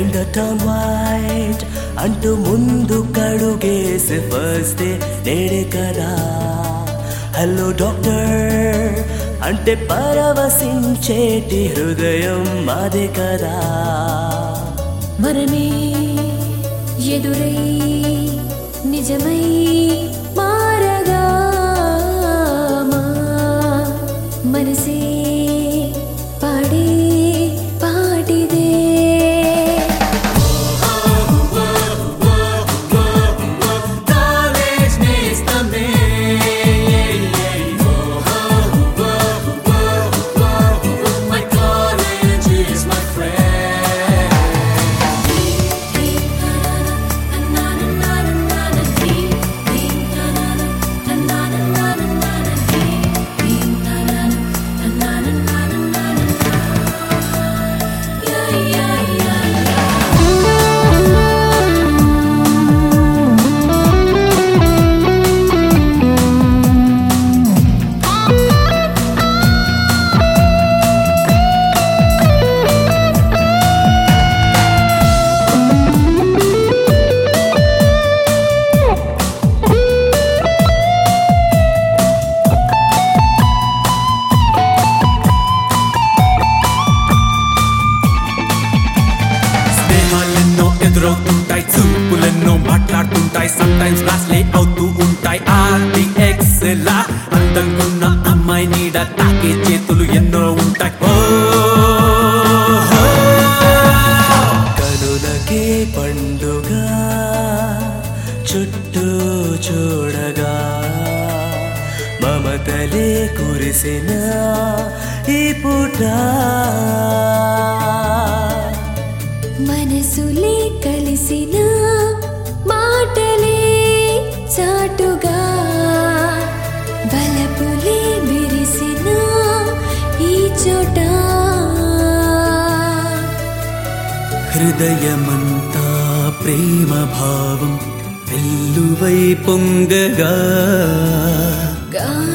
in the town white అంటూ ముందు కడుగేసి first నేడే కదా హలో డాక్టర్ అంటే పరవశించేటి హృదయం మాదే కదా మరమే ఎదురై నిజమై మారగా మా మనసే పాడే పాటిదే కాలేజ్ నేస్తమే my college is my friend స్నేహాలెన్నో ఎదురవుతుంటాయి చూపులెన్నో మాట్లాడుతుంటాయి సమ్ టైమ్స్ లాస్ట్లే అవుతూ ఉంటాయి ఆర్డిఎక్స్ లా అందంగున్న అమ్మాయి నీడ తాకే చేతులు ఎన్నో ఉంటాయి ఓ కనులకే పండుగ చుట్టూ చూడగా మమతలే కురిసిన ఈ పూట మనసులే కలిసిన మాటలే చాటుగా బలపులే విరిసిన ఈ చోట హృదయమంతా ప్రేమ భావం వెల్లువై పొంగగా గా